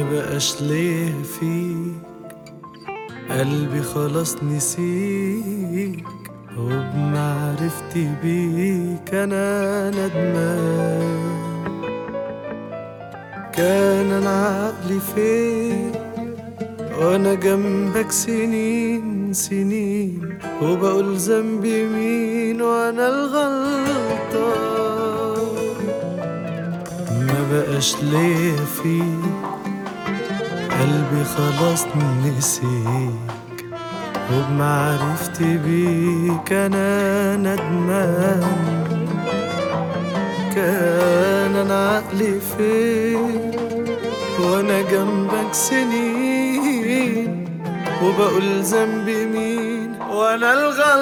بقاش ليه فيك قلبي خلاص نسيك وبمعرفتي بيك انا ندمان كان انا عقلي فين وانا جنبك سنين سنين وبقول ذنبي مين وانا الغلطان ما بقاش ليه فيك قلبي خلاص نسيك وبمعرفتي بيك انا ندمان كان انا عقلي فين وانا جنبك سنين وبقول ذنبي مين وانا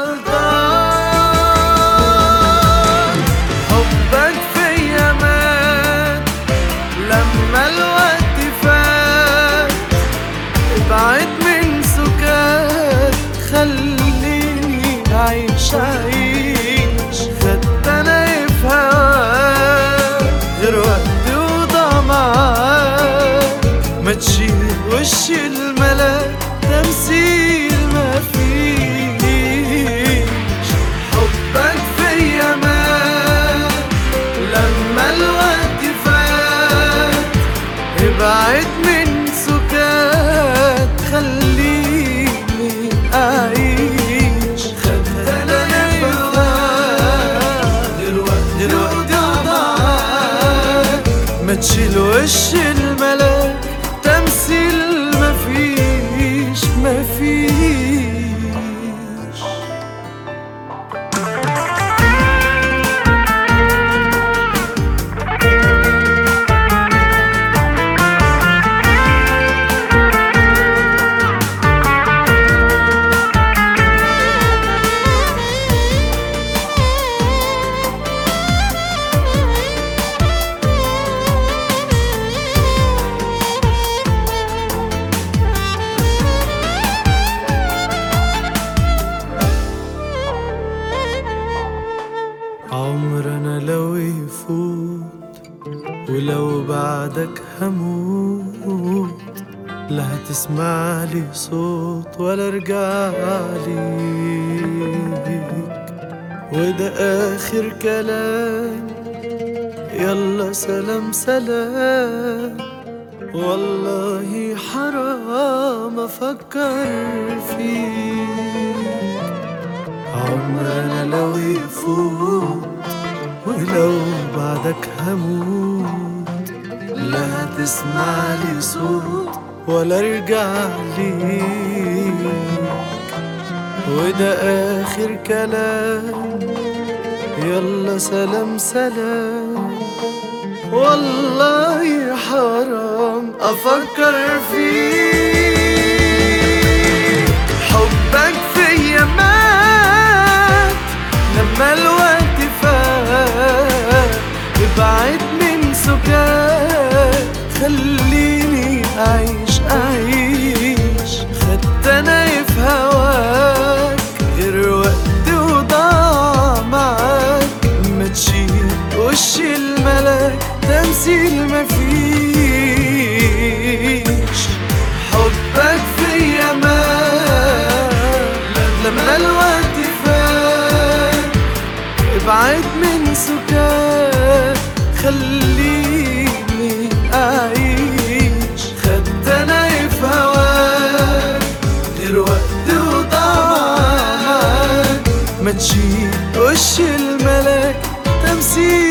الغلطان حبك فيا مات لما الوقت فات ابعد من سكات خليني اعيش اعيش خدت انا في هواك غير وقت وضع معاك ما تشيل وش الملاك تمثيل ما فيش حبك فيا مات لما الوقت فات ابعد من سكات خليني اعيش خدت انا دلوقتي دلوقتي وضعك ما تشيل وش الملاك تمثيل ما فيش ما فيش عمرنا لو يفوت ولو بعدك هموت لا هتسمع لي صوت ولا ارجع ليك وده اخر كلام يلا سلام سلام والله حرام افكر فيك عمرنا لو يفوت ولو بعدك هموت لا هتسمع لي صوت ولا ارجع ليك وده اخر كلام يلا سلام سلام والله حرام افكر فيك حبك فيا مات لما الوقت فات ابعد من سكات خليني اعيش اعيش خدت انا في هواك غير وقت وضاع معاك ما تشيل وش الملاك تمثيل ما فيش حبك فيا مات لما الوقت فات ابعد من سكات خليني اعيش خدت انا في هواك غير وقت وضاع معاك ما تشيل وش الملاك تمثيل